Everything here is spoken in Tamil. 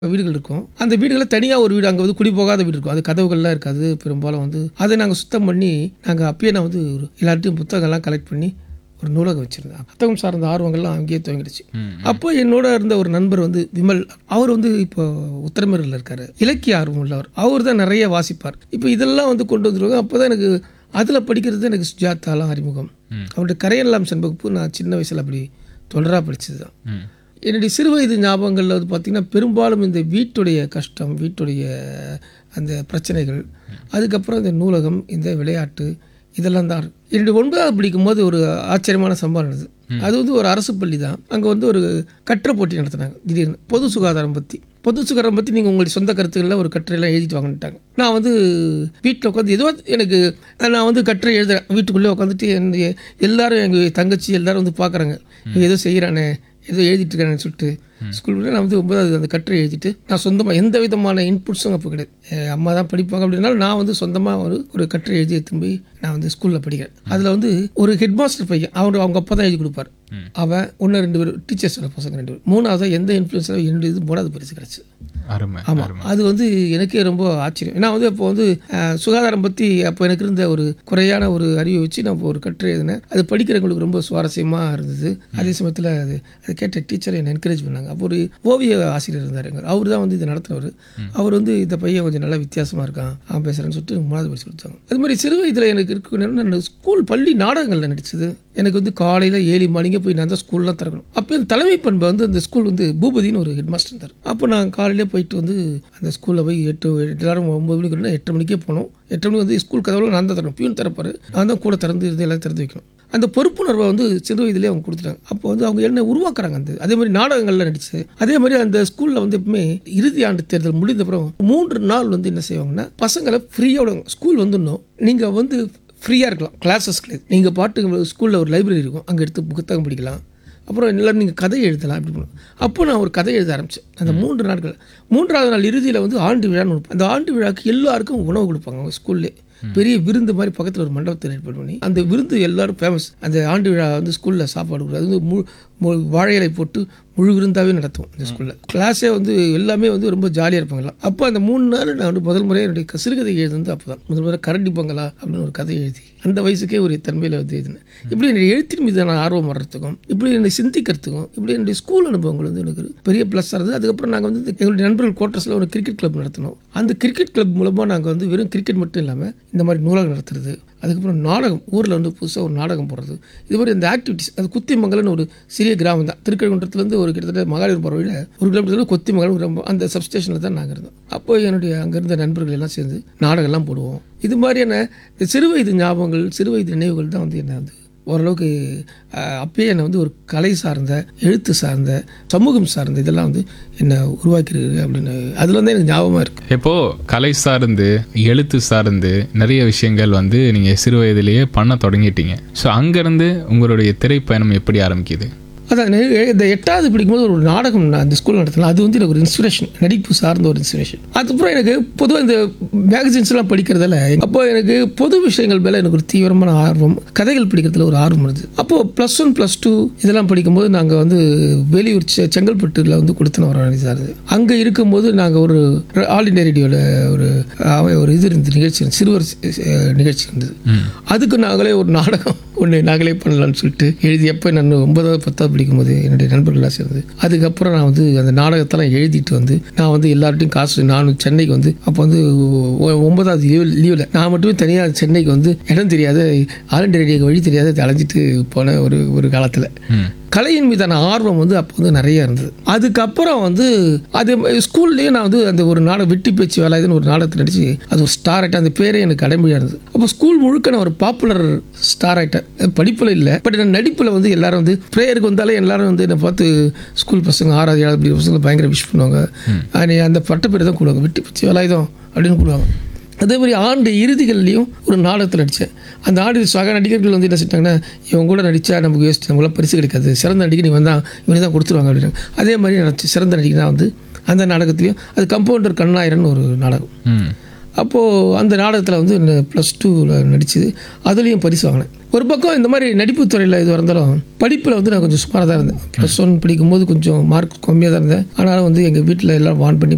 வீடுகள் இருக்கும் அந்த வீடுகளில் தனியாக ஒரு வீடு அங்கே வந்து குடி போகாத வீடு இருக்கும் அது கதவுகள்லாம் இருக்காது பெரும்பாலும் வந்து அதை நாங்கள் சுத்தம் பண்ணி நாங்கள் அப்பயே நான் வந்து ஒரு எல்லார்ட்டையும் புத்தகங்கள்லாம் கலெக்ட் பண்ணி ஒரு நூலகம் வச்சுருந்தேன் புத்தகம் சார்ந்த ஆர்வங்கள்லாம் அங்கேயே துவங்கிடுச்சு அப்போ என்னோட இருந்த ஒரு நண்பர் வந்து விமல் அவர் வந்து இப்போ உத்தரமேரில் இருக்காரு இலக்கிய ஆர்வம் உள்ளவர் அவர் தான் நிறைய வாசிப்பார் இப்போ இதெல்லாம் வந்து கொண்டு வந்துருவாங்க அப்போ தான் எனக்கு அதில் படிக்கிறது எனக்கு சுஜாதாலாம் அறிமுகம் அவருடைய கரையெல்லாம் செண்பகுப்பு நான் சின்ன வயசில் அப்படி தொடராக படித்தது தான் ம் என்னுடைய சிறு வயது ஞாபகங்களில் வந்து பார்த்திங்கன்னா பெரும்பாலும் இந்த வீட்டுடைய கஷ்டம் வீட்டுடைய அந்த பிரச்சனைகள் அதுக்கப்புறம் இந்த நூலகம் இந்த விளையாட்டு இதெல்லாம் தான் இருக்கு. என்னுடைய ஒன்பதாவது படிக்கும் போது ஒரு ஆச்சரியமான சம்பவம் நடந்தது அது வந்து ஒரு அரசு பள்ளி தான் அங்கே வந்து ஒரு கட்டுரை போட்டி நடத்தினாங்க திடீர்னு பொது சுகாதாரம் பற்றி பொது சுகாதாரம் பற்றி நீங்கள் உங்களுடைய சொந்த கருத்துக்களில் ஒரு கட்டுரையெல்லாம் எழுதிட்டு வாங்கிட்டாங்க நான் வந்து வீட்டில் உட்காந்து ஏதோ எனக்கு நான் வந்து கட்டுரை எழுதுறேன் வீட்டுக்குள்ளே உட்காந்துட்டு என்னுடைய எல்லாரும் எங்கள் தங்கச்சி எல்லாரும் வந்து பார்க்குறாங்க ஏதோ செய்கிறானே ஏதோ எழுதிட்டு இருக்கானேன்னு சொல்லிட்டு ஸ்கூலில் நான் வந்து ஒன்பதாவது அந்த கட்டுரை எழுதிட்டு நான் சொந்தமாக எந்த விதமான இன்புட்ஸும் அப்போ கிடையாது என் அம்மா தான் படிப்பாங்க அப்படின்னாலும் நான் வந்து சொந்தமாக ஒரு ஒரு கட்டுரை எழுதி எடுத்துன்னு போய் நான் வந்து ஸ்கூலில் படிக்கிறேன் அதில் வந்து ஒரு ஹெட் மாஸ்டர் பையன் அவர் அவங்க அப்பா தான் எழுதி கொடுப்பார் அவன் ஒன்று ரெண்டு பேர் டீச்சர்ஸோட பசங்க ரெண்டு பேர் மூணாவது எந்த இன்ஃப்ளூயன்ஸாக என்னுடைய இது மூணாவது பரிசு கிடச்சி அருமை ஆமாம் அது வந்து எனக்கே ரொம்ப ஆச்சரியம் நான் வந்து அப்போ வந்து அஹ், சுகாதாரம் பற்றி அப்போ எனக்கு இருந்த ஒரு குறையான ஒரு அறிவை வச்சு நான் இப்போ ஒரு கட்டுரை எழுதினேன் அது படிக்கிறவங்களுக்கு ரொம்ப சுவாரஸ்யமாக இருந்தது அதே சமயத்தில் அது அது கேட்ட டீச்சர் என்னை என்கரேஜ் பண்ணாங்க அப்போ ஒரு ஓவிய ஆசிரியர் இருந்தார் அவர் தான் வந்து இதை நடத்துறவர் அவர் வந்து இந்த பையன் கொஞ்சம் நல்லா வித்தியாசமாக இருக்கான் அவன் பேசுகிறேன்னு சொல்லிட்டு எனக்கு மூணாவது பரிசு கொடுத்தாங்க அது மாதிரி சிறு வயதில் எனக்கு இருக்க நான் ஸ்கூல் பள்ளி நாடகங்களில் நடிச்சது எனக்கு வந்து காலையில் ஏழு மணிக்கு போய் நான் தான் ஸ்கூல்லாம் திறக்கணும் அப்போ இந்த தலைமை பண்பு வந்து அந்த ஸ்கூல் வந்து பூபதினு ஒரு ஹெட் மாஸ்டர் இருந்தார் அப்போ நான் காலையிலே போயிட்டு வந்து அந்த ஸ்கூலில் போய் எட்டு எல்லாரும் ஒம்பது மணிக்கு வரணும், எட்டு மணிக்கே போனோம் எட்டு மணிக்கு வந்து ஸ்கூல் கதவுல நான் தான் தரணும் பியூன் திறப்பாரு நான் தான் கூட திறந்து இது எல்லாம் திறந்து வைக்கணும் அந்த பொறுப்புணர்வை வந்து சிறு வயதிலே அவங்க கொடுத்துட்டாங்க அப்போ வந்து அவங்க என்ன உருவாக்குறாங்க அந்த அதே மாதிரி நாடகங்கள்ல நடிச்சு அதே மாதிரி அந்த ஸ்கூலில் வந்து எப்பவுமே இறுதி ஆண்டு தேர்தல் முடிந்த அப்புறம் மூன்று நாள் வந்து என்ன செய்வாங்கன்னா பசங்களை ஃப்ரீயாக விடுவாங்க ஸ்கூல் வந்துடணும் நீங்கள் வந்து ஃப்ரீயாக இருக்கலாம் கிளாஸஸ் கிடையாது நீங்கள் பாட்டு ஸ்கூலில் ஒரு லைப்ரரி இருக்கும் அங்கே எடுத்து புத்தகம் படிக்கலாம் அப்புறம் எல்லாரும் நீங்கள் கதை எழுதலாம் அப்படி பண்ணுவோம் அப்போ நான் ஒரு கதை எழுத ஆரம்பித்தேன் அந்த மூன்று நாட்கள் மூன்றாவது நாள் இறுதியில் வந்து ஆண்டு விழான்னு ஒன்று. அந்த ஆண்டு விழாக்கு எல்லாருக்கும் உணவு கொடுப்பாங்க அவங்க ஸ்கூல்லே பெரிய விருந்து மாதிரி பக்கத்தில் ஒரு மண்டபத்தை ஏற்பாடு பண்ணி அந்த விருந்து எல்லாரும் ஃபேமஸ் அந்த ஆண்டு விழா வந்து ஸ்கூலில் சாப்பாடு கொடுக்குறது அது வந்து மு மு- வாழை இலை போட்டு முழு விருந்தாவே நடத்துவோம் இந்த ஸ்கூலில் கிளாஸே வந்து எல்லாமே வந்து ரொம்ப ஜாலியாக இருப்பாங்க எல்லாம் அப்போ அந்த மூணு நாள் நான் வந்து முதல் முறையாக என்னுடைய க- சிறுகதை எழுதுனது அப்போ தான் முதல் முறை கரண்டி பொங்கலா அப்படின்னு ஒரு கதை எழுதி அந்த வயசுக்கே ஒரு தன்மையில் வந்து எழுதினேன் இப்படி என்னுடைய எழுத்தின் மீது நான் ஆர்வம் வர்றதுக்கும் இப்படி என்னை சிந்திக்கிறதுக்கும் இப்படி என்னுடைய ஸ்கூல் அனுபவங்கள் வந்து எனக்கு ஒரு பெரிய ப்ளஸ்ஸாக இருந்தது அதுக்கப்புறம் நாங்கள் வந்து எங்களுடைய நண்பர்கள் குவார்ட்டர்ஸில் ஒரு கிரிக்கெட் கிளப் நடத்தினோம் அந்த கிரிக்கெட் கிளப் மூலமாக நாங்கள் வந்து வெறும் கிரிக்கெட் மட்டும் இல்லாமல் இந்த மாதிரி நூலகம் நடத்துறது அதுக்கப்புறம் நாடகம் ஊரில் வந்து புதுசாக ஒரு நாடகம் போடுறது இது மாதிரி இந்த ஆக்டிவிட்டிஸ் அது குத்திமங்கலம்னு ஒரு சிறிய கிராமம் தான் திருக்கழுகுன்றத்துலேருந்து ஒரு கிட்டத்தட்ட மகாலிபுரம் போகிற வழியில் ஒரு கிலோமீட்டர் கொத்திமங்கலம் கிராமம் அந்த சப்ஸ்டேஷனில் தான் நாங்கள் இருந்தோம் அப்போ என்னுடைய அங்கே இருந்த நண்பர்கள் எல்லாம் சேர்ந்து நாடகம்லாம் போடுவோம் இது மாதிரியான இந்த சிறு வயது ஞாபகங்கள் சிறு வயது நினைவுகள் தான் வந்து என்ன வந்து ஓரளவுக்கு அஹ், அப்பயே என்னை வந்து ஒரு கலை சார்ந்த எழுத்து சார்ந்த சமூகம் சார்ந்த இதெல்லாம் வந்து என்னை உருவாக்கிருக்கு அப்படின்னு அதில் வந்து எனக்கு ஞாபகமாக இருக்குது இப்போ கலை சார்ந்து எழுத்து சார்ந்து நிறைய விஷயங்கள் வந்து நீங்க சிறு வயதிலேயே பண்ண தொடங்கிட்டீங்க ஸோ அங்கிருந்து உங்களுடைய திரைப்பயணம் எப்படி ஆரம்பிக்குது அதான் நெ- இந்த எட்டாவது படிக்கும்போது ஒரு நாடகம் நான் அந்த ஸ்கூல் நடத்தலாம் அது வந்து எனக்கு ஒரு இன்ஸ்பிரேஷன் நடிப்பு சார்ந்த ஒரு இன்ஸ்பிரேஷன் அதுக்கப்புறம் எனக்கு பொதுவாக இந்த மேகசின்ஸ்லாம் படிக்கிறதால அப்போ எனக்கு பொது விஷயங்கள் மேலே எனக்கு ஒரு தீவிரமான ஆர்வம் கதைகள் படிக்கிறதுல ஒரு ஆர்வம் இருந்தது அப்போது ப்ளஸ் ஒன் ப்ளஸ் டூ இதெல்லாம் படிக்கும்போது நாங்கள் வந்து வெளியூர் செ- செங்கல்பட்டுல வந்து கொடுத்தன ஒரு நினைச்சாரு அங்கே இருக்கும்போது நாங்கள் ஒரு ஆல் இண்டியா ரேடியோவில் ஒரு அஹ், ஒரு இது இருந்தது நிகழ்ச்சி இருந்தது, சிறுவர் அஹ், நிகழ்ச்சி இருந்தது அதுக்கு நாங்களே ஒரு நாடகம் ஒன்று நாங்களே பண்ணலாம்னு சொல்லிட்டு எழுதி எப்போ நான் ஒன்பதாவது பத்தாவது படிக்கும்போது என்னுடைய நண்பர்கள்லாம் சேர்ந்து அதுக்கப்புறம் நான் வந்து அந்த நாடகத்தெல்லாம் எழுதிட்டு வந்து நான் வந்து எல்லார்ட்டையும் காசு நான் சென்னைக்கு வந்து அப்போ வந்து ஒ- ஒன்பதாவது லீவ் லீவில் நான் மட்டுமே தனியாக சென்னைக்கு வந்து இடம் தெரியாத ஆல் இண்டியா ரேடியோக்கு வழி தெரியாத அலைஞ்சிட்டு போன ஒரு ஒரு காலத்தில் கலையின் மீதான ஆர்வம் வந்து அப்போ வந்து நிறைய இருந்தது அதுக்கப்புறம் வந்து அது ஸ்கூல்லேயே நான் வந்து அந்த ஒரு நாடகம் வெட்டி பேச்சு வேலாயுதுன்னு ஒரு நாடகத்தை நடிச்சு அது ஒரு ஸ்டார் ஆகிட்டேன் அந்த பேரே எனக்கு அடைமொழியாக இருந்தது அப்போ ஸ்கூல் முழுக்க நான் ஒரு பாப்புலர் ஸ்டார் ஆகிட்டேன் படிப்பில் இல்லை பட் நான் நடிப்பில் வந்து எல்லாரும் வந்து ப்ரேயருக்கு வந்தாலே எல்லாரும் வந்து என்னை பார்த்து ஸ்கூல் பசங்க ஆறாவது ஏழாவது படிக்கிற பசங்க பயங்கர விஷ் பண்ணுவாங்க அஹ் அந்த பட்டப்பேர் தான் கூடுவாங்க வெட்டி பேச்சு வேலாயுதம் அப்படின்னு கூடுவாங்க அதே மாதிரி ஆண்டு இறுதிகள்லையும் ஒரு நாடகத்தில் நடித்தேன் அந்த ஆண்டு சக நடிகர்கள் வந்து என்ன செஞ்சாங்கன்னா இவங்க கூட நடித்தா நமக்கு வேஸ்ட் நம்மளால் பரிசு கிடைக்காது சிறந்த நடிகை நீ வந்தால் இவனே தான் கொடுத்துருவாங்க அப்படின்னாங்க அதே மாதிரி நினச்சி சிறந்த நடிகை வந்து அந்த நாடகத்துலையும் அது கம்பவுண்டர் கண்ணாயிரன் ஒரு நாடகம் ம் அப்போது அந்த நாடகத்தில் வந்து ப்ளஸ் டூவில் நடிச்சது அதுலேயும் பரிசு வாங்கினேன் ஒரு பக்கம் இந்த மாதிரி நடிப்பு துறையில் இது இருந்தாலும் படிப்பில் வந்து நான் கொஞ்சம் சுமாராக தான் இருந்தேன் ப்ளஸ் ஒன் படிக்கும்போது கொஞ்சம் மார்க் கம்மியாக தான் இருந்தேன் ஆனாலும் வந்து எங்கள் வீட்டில் எல்லாம் வான் பண்ணி